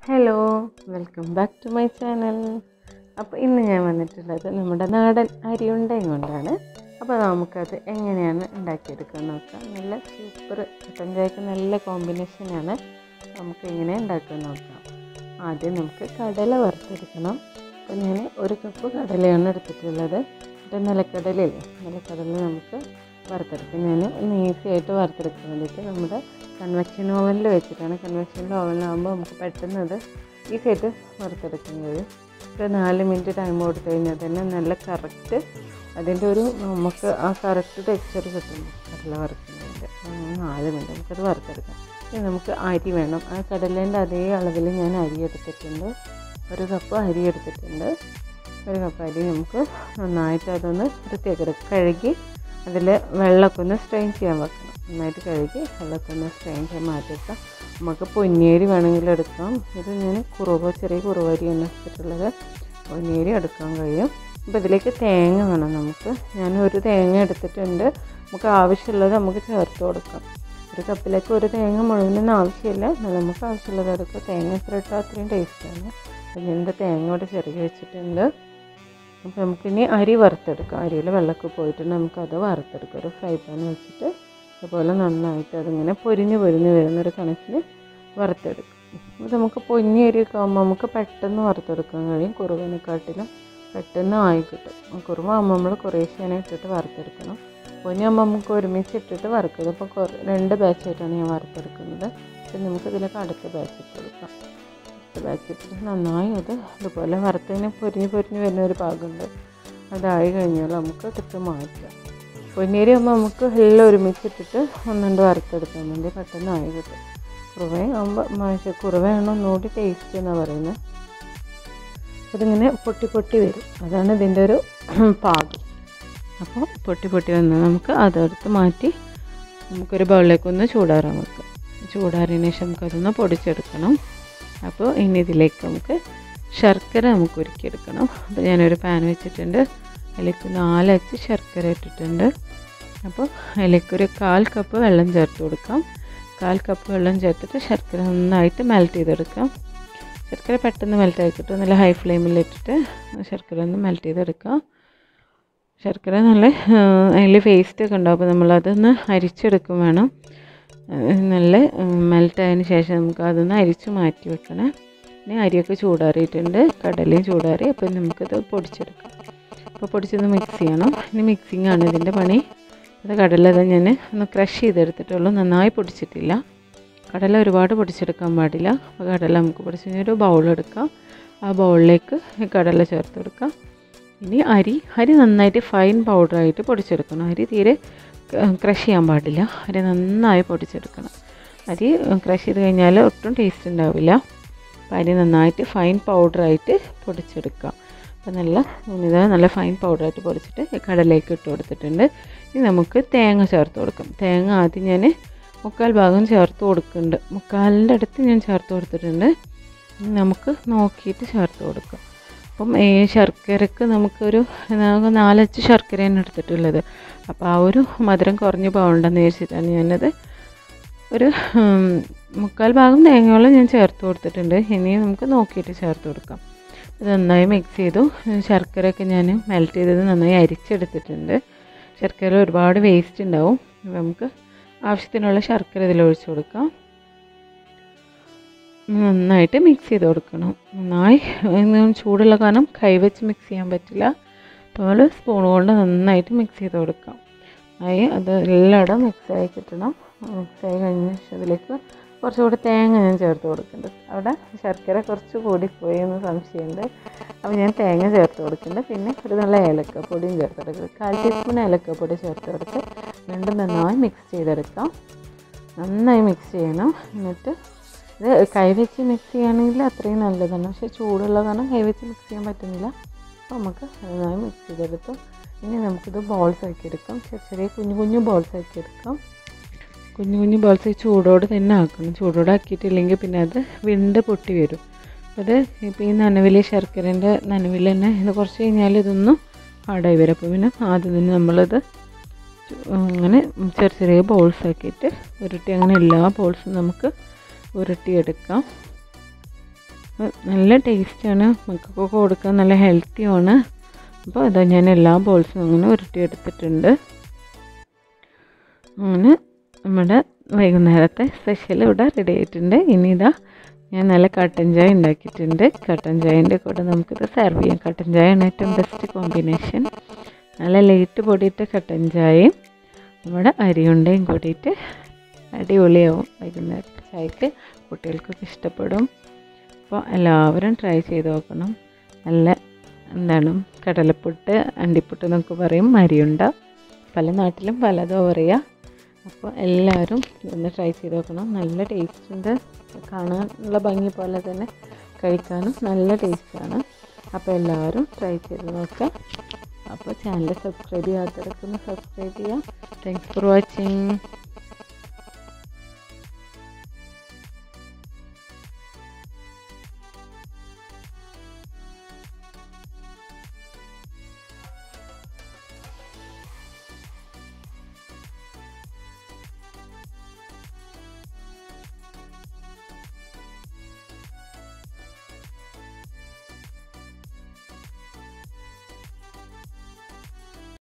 hello welcome back to my channel അപ്പോൾ ഇന്ന് ഞാൻ വന്നിട്ടുള്ളത് നമ്മുടെ നാടൻ അരിയുണ്ടയും കൊണ്ടാണ് അപ്പോൾ നമുക്കത് എങ്ങനെയാണ് ഉണ്ടാക്കിയെടുക്കാൻ നോക്കാം നല്ല സൂപ്പർ കട്ടൻ ചായക്ക് നല്ല കോമ്പിനേഷനാണ് നമുക്ക് എങ്ങനെ ഉണ്ടാക്കാൻ നോക്കാം ആദ്യം നമുക്ക് കടല വറുത്തെടുക്കണം അപ്പോൾ ഞാൻ ഒരു കപ്പ് കടലയാണ് എടുത്തിട്ടുള്ളത് എന്നിട്ട് നിലക്കടലയില്ലേ നിലക്കടല നമുക്ക് വറുത്തെടുക്കാം ഞാൻ ഒന്ന് ഈസി ആയിട്ട് വറുത്തെടുക്കാൻ വേണ്ടിയിട്ട് നമ്മുടെ കൺവെക്ഷൻ ഓവനിൽ വെച്ചിട്ടാണ് കൺവെക്ഷൻ ഓവനിലാകുമ്പോൾ നമുക്ക് പെട്ടെന്ന് അത് ഈസി ആയിട്ട് വറുത്തെടുക്കാൻ കഴിയും ഒരു നാല് മിനിറ്റ് ടൈം കൊടുത്തു കഴിഞ്ഞാൽ തന്നെ നല്ല കറക്റ്റ് അതിൻ്റെ ഒരു നമുക്ക് ആ കറക്റ്റ് ടെക്സ്ചർ കിട്ടും കടല വറുക്കുന്നതിൻ്റെ നാല് മിനിറ്റ് നമുക്കത് വറുത്തെടുക്കാം ഇനി നമുക്ക് അരി വേണം ആ കടലേൻ്റെ അതേ അളവിൽ ഞാൻ അരി എടുത്തിട്ടുണ്ട് ഒരു കപ്പ് അരി എടുത്തിട്ടുണ്ട് ഒരു കപ്പ് അരി നമുക്ക് നന്നായിട്ട് അതൊന്ന് വൃത്തിയാക്കി എടുക്കാം കഴുകി അതിൽ വെള്ളമൊക്കെ ഒന്ന് സ്ട്രെയിൻ ചെയ്യാൻ വെക്കണം നന്നായിട്ട് കഴുകി വെള്ളമൊക്കെ ഒന്ന് സ്ട്രെയിൻ ചെയ്യാൻ മാറ്റിവെക്കാം നമുക്ക് പൊന്നിയേരി വേണമെങ്കിൽ എടുക്കാം ഇത് ഞാൻ കുറുവ ചെറിയ കുറുവരിയാണ് എടുത്തിട്ടുള്ളത് പൊന്നിയേരി എടുക്കാൻ കഴിയും അപ്പോൾ ഇതിലേക്ക് തേങ്ങ വേണം നമുക്ക് ഞാൻ ഒരു തേങ്ങ എടുത്തിട്ടുണ്ട് നമുക്ക് ആവശ്യമുള്ളത് നമുക്ക് ചേർത്ത് കൊടുക്കാം ഒരു കപ്പിലേക്ക് ഒരു തേങ്ങ മുഴുവനൊന്നും ആവശ്യമില്ല എന്നാൽ നമുക്ക് ആവശ്യമുള്ളത് എടുക്കുക തേങ്ങ എത്ര ഇട്ടാൽ അത്രയും ടേസ്റ്റാണ് അപ്പോൾ ഞാൻ എൻ്റെ തേങ്ങ ഇവിടെ ചെറുകി വെച്ചിട്ടുണ്ട് അപ്പോൾ നമുക്കിനി അരി വറുത്തെടുക്കാം അരിയിൽ വെള്ളമൊക്കെ പോയിട്ടുണ്ട് നമുക്കത് വറുത്തെടുക്കാം ഒരു ഫ്രൈ പാൻ വെച്ചിട്ട് അതുപോലെ നന്നായിട്ട് അതിങ്ങനെ പൊരിഞ്ഞ് പൊരിഞ്ഞ് വരുന്നൊരു കണക്കിന് വറുത്തെടുക്കും അപ്പോൾ നമുക്ക് പൊന്നി അരിയൊക്കെ ആകുമ്പോൾ നമുക്ക് പെട്ടെന്ന് വറുത്തെടുക്കാൻ കഴിയും കുറുവിനെക്കാട്ടിലും പെട്ടെന്ന് ആയി കിട്ടും കുറുവാകുമ്പോൾ നമ്മൾ കുറേശ്ശേനെ ഇട്ടിട്ട് വറുത്തെടുക്കണം പൊന്നിയാകുമ്പോൾ നമുക്ക് ഒരുമിച്ച് ഇട്ടിട്ട് വറുക്കുന്നത് ഇപ്പോൾ കുറേ രണ്ട് ബാച്ചായിട്ടാണ് ഞാൻ വറുത്തെടുക്കുന്നത് അപ്പം നമുക്കിതിലേക്ക് അടുത്ത ബാച്ച് ഇട്ടെടുക്കാം അടുത്ത ബാച്ച് ഇട്ടിട്ട് നന്നായി അത് ഇതുപോലെ വറുത്തതിന് പൊരിഞ്ഞ് പൊരിഞ്ഞ് വരുന്ന ഒരു ഭാഗമുണ്ട് അതായി കഴിഞ്ഞാൽ നമുക്ക് എടുത്ത് മാറ്റാം പൊന്നേരി ആകുമ്പോൾ നമുക്ക് എല്ലാം ഒരുമിച്ചിട്ടിട്ട് ഒന്നുണ്ട് വറുത്തെടുക്കാൻ വേണ്ടി പെട്ടെന്ന് ആയി കിട്ടും കുറുവ ആകുമ്പോൾ കുറുവയാണ് ഒന്നുകൂടി ടേസ്റ്റ് എന്നാണ് പറയുന്നത് അതിങ്ങനെ പൊട്ടി പൊട്ടി വരും അതാണ് ഇതിൻ്റെ ഒരു പാകം അപ്പോൾ പൊട്ടി പൊട്ടി വന്ന് നമുക്ക് അതെടുത്ത് മാറ്റി നമുക്കൊരു ബൗളിലേക്കൊന്ന് ചൂടാറാൻ വെക്കാം ചൂടാറിയതിന് ശേഷം നമുക്കതൊന്ന് പൊടിച്ചെടുക്കണം അപ്പോൾ ഇനി ഇതിലേക്ക് നമുക്ക് ശർക്കര നമുക്ക് ഉരുക്കിയെടുക്കണം അപ്പോൾ ഞാനൊരു പാൻ വെച്ചിട്ടുണ്ട് അതിലേക്ക് നാലച്ച് ശർക്കര ഇട്ടിട്ടുണ്ട് അപ്പോൾ അതിലേക്ക് ഒരു കാൽ കപ്പ് വെള്ളം ചേർത്ത് കൊടുക്കാം കാൽ കപ്പ് വെള്ളം ചേർത്തിട്ട് ശർക്കര നന്നായിട്ട് മെൽറ്റ് ചെയ്തെടുക്കാം ശർക്കര പെട്ടെന്ന് മെൽറ്റ് ആയി കിട്ടും നല്ല ഹൈ ഫ്ലെയിമിലിട്ടിട്ട് ശർക്കര ഒന്ന് മെൽറ്റ് ചെയ്തെടുക്കാം ശർക്കര നല്ല അതിൽ വേസ്റ്റ് ഒക്കെ ഉണ്ടാവും അപ്പോൾ നമ്മളതൊന്ന് അരിച്ചെടുക്കും വേണം നല്ല മെൽറ്റ് ആയതിന് ശേഷം നമുക്ക് അതൊന്ന് അരിച്ച് മാറ്റി വെക്കണം ഇനി അരിയൊക്കെ ചൂടാറിയിട്ടുണ്ട് കടലയും ചൂടാറി അപ്പോൾ നമുക്കത് പൊടിച്ചെടുക്കാം അപ്പോൾ പൊടിച്ചത് മിക്സ് ചെയ്യണം ഇനി മിക്സിങ് ആണ് ഇതിൻ്റെ പണി അത് കടല അത് ഞാൻ ഒന്ന് ക്രഷ് ചെയ്തെടുത്തിട്ടുള്ളൂ നന്നായി പൊടിച്ചിട്ടില്ല കടല ഒരുപാട് പൊടിച്ചെടുക്കാൻ പാടില്ല അപ്പോൾ കടല നമുക്ക് പൊടിച്ച് ഒരു ബൗളെടുക്കാം ആ ബൗളിലേക്ക് കടല ചേർത്ത് കൊടുക്കാം ഇനി അരി അരി നന്നായിട്ട് ഫൈൻ പൗഡറായിട്ട് പൊടിച്ചെടുക്കണം അരി തീരെ ക്രഷ് ചെയ്യാൻ പാടില്ല അരി നന്നായി പൊടിച്ചെടുക്കണം അരി ക്രഷ് ചെയ്ത് കഴിഞ്ഞാൽ ഒട്ടും ടേസ്റ്റ് ഉണ്ടാവില്ല അപ്പോൾ അരി നന്നായിട്ട് ഫൈൻ പൗഡറായിട്ട് പൊടിച്ചെടുക്കാം അപ്പോൾ നല്ല ഇത് നല്ല ഫൈൻ പൗഡറായിട്ട് പൊടിച്ചിട്ട് കടലേക്ക് ഇട്ട് കൊടുത്തിട്ടുണ്ട് ഇനി നമുക്ക് തേങ്ങ ചേർത്ത് കൊടുക്കാം തേങ്ങ ആദ്യം ഞാൻ മുക്കാൽ ഭാഗം ചേർത്ത് കൊടുക്കുന്നുണ്ട് മുക്കാലിൻ്റെ അടുത്ത് ഞാൻ ചേർത്ത് കൊടുത്തിട്ടുണ്ട് നമുക്ക് നോക്കിയിട്ട് ചേർത്ത് കൊടുക്കാം അപ്പം ഈ ശർക്കരക്ക് നമുക്കൊരു നാലച്ച് ശർക്കരയാണ് എടുത്തിട്ടുള്ളത് അപ്പോൾ ആ ഒരു മധുരം കുറഞ്ഞ് പോകണ്ടെന്ന് വിചാരിച്ചിട്ടാണ് ഞാനത് ഒരു മുക്കാൽ ഭാഗം തേങ്ങയോളം ഞാൻ ചേർത്ത് കൊടുത്തിട്ടുണ്ട് ഇനി നമുക്ക് നോക്കിയിട്ട് ചേർത്ത് കൊടുക്കാം ഇത് നന്നായി മിക്സ് ചെയ്തു ശർക്കരയൊക്കെ ഞാൻ മെൽറ്റ് ചെയ്തത് നന്നായി അരിച്ചെടുത്തിട്ടുണ്ട് ശർക്കര ഒരുപാട് വേസ്റ്റ് ഉണ്ടാവും നമുക്ക് ആവശ്യത്തിനുള്ള ശർക്കര ഇതിൽ ഒഴിച്ചു കൊടുക്കാം നന്നായിട്ട് മിക്സ് ചെയ്ത് കൊടുക്കണം നന്നായി ചൂടുള്ള കാരണം കൈവച്ച് മിക്സ് ചെയ്യാൻ പറ്റില്ല അപ്പോൾ നമ്മൾ സ്പൂൺ കൊണ്ട് നന്നായിട്ട് മിക്സ് ചെയ്ത് കൊടുക്കാം ആയി അത് എല്ലായിടും മിക്സായി കിട്ടണം മിക്സായി കഴിഞ്ഞ ശേഷം അതിലേക്ക് കുറച്ചുകൂടി തേങ്ങ ഞാൻ ചേർത്ത് കൊടുക്കുന്നുണ്ട് അവിടെ ശർക്കര കുറച്ച് കൂടിപ്പോയി എന്ന് സംശയമുണ്ട് അപ്പോൾ ഞാൻ തേങ്ങ ചേർത്ത് കൊടുക്കുന്നുണ്ട് പിന്നെ ഒരു നല്ല ഏലക്കപ്പൊടിയും ചേർത്ത് കൊടുക്കുക കാൽ ടീസ്പൂൺ ഏലക്കപ്പൊടി ചേർത്ത് കൊടുത്ത് രണ്ടും നന്നായി മിക്സ് ചെയ്തെടുക്കാം നന്നായി മിക്സ് ചെയ്യണം എന്നിട്ട് ഇത് കൈവച്ച് മിക്സ് ചെയ്യുകയാണെങ്കിൽ അത്രയും നല്ലതാണ് പക്ഷേ ചൂടുള്ള കാരണം കൈവച്ച് മിക്സ് ചെയ്യാൻ പറ്റുന്നില്ല അപ്പോൾ നമുക്ക് നന്നായി മിക്സ് ചെയ്തെടുത്തു ഇനി നമുക്കിത് ബോൾസ് ആക്കി എടുക്കാം ചെറിയ ചെറിയ കുഞ്ഞു കുഞ്ഞു ബോൾസ് ആക്കി എടുക്കാം കുഞ്ഞു കുഞ്ഞു ബോൾസ് ചൂടോട് തന്നെ ആക്കണം ചൂടോടെ ആക്കിയിട്ടില്ലെങ്കിൽ പിന്നെ അത് വിണ്ട് പൊട്ടി വരും അത് ഇപ്പോൾ ഈ നനവിൽ ശർക്കരേൻ്റെ നനവിൽ തന്നെ ഇത് കുറച്ച് കഴിഞ്ഞാൽ ഇതൊന്നും ഹാർഡായി വരും അപ്പോൾ പിന്നെ ആദ്യം തന്നെ നമ്മളത് അങ്ങനെ ചെറിയ ചെറിയ ബോൾസ് ആക്കിയിട്ട് ഉരുട്ടി അങ്ങനെ എല്ലാ ബോൾസും നമുക്ക് ഉരുട്ടിയെടുക്കാം അപ്പോൾ നല്ല ടേസ്റ്റാണ് മക്കൾക്കൊക്കെ കൊടുക്കാൻ നല്ല ഹെൽത്തിയുമാണ് അപ്പോൾ അതാ ഞാൻ എല്ലാ ബോൾസും അങ്ങനെ ഉരുട്ടിയെടുത്തിട്ടുണ്ട് അങ്ങനെ നമ്മുടെ വൈകുന്നേരത്തെ സ്പെഷ്യൽ ഇവിടെ റെഡി ആയിട്ടുണ്ട് ഇനി ഇതാ ഞാൻ നല്ല കട്ടൻ ചായ ഉണ്ടാക്കിയിട്ടുണ്ട് കട്ടൻ ചായൻ്റെ കൂടെ നമുക്കിത് സെർവ് ചെയ്യാം കട്ടൻ ചായയാണ് ഏറ്റവും ബെസ്റ്റ് കോമ്പിനേഷൻ നല്ല ലേറ്റ് പൊടിയിട്ട് കട്ടൻ ചായയും നമ്മുടെ അരിയുണ്ടയും കൂടിയിട്ട് അടിപൊളിയാവും വൈകുന്നേരത്തെ ചായക്ക് കുട്ടികൾക്കൊക്കെ ഇഷ്ടപ്പെടും അപ്പോൾ എല്ലാവരും ട്രൈ ചെയ്ത് നോക്കണം നല്ല എന്താണ് കടലപ്പുട്ട് അണ്ടിപ്പുട്ട് എന്നൊക്കെ പറയും അരിയുണ്ട പല നാട്ടിലും പലതും പറയുക അപ്പോൾ എല്ലാവരും ഇതൊന്ന് ട്രൈ ചെയ്ത് നോക്കണം നല്ല ടേസ്റ്റ് ഉണ്ട് കാണാനുള്ള ഭംഗി പോലെ തന്നെ കഴിക്കാനും നല്ല ടേസ്റ്റാണ് അപ്പോൾ എല്ലാവരും ട്രൈ ചെയ്ത് നോക്കുക അപ്പോൾ ചാനൽ സബ്സ്ക്രൈബ് ചെയ്യാത്തവരൊക്കെ ഒന്ന് സബ്സ്ക്രൈബ് ചെയ്യുക താങ്ക്സ് ഫോർ വാച്ചിങ്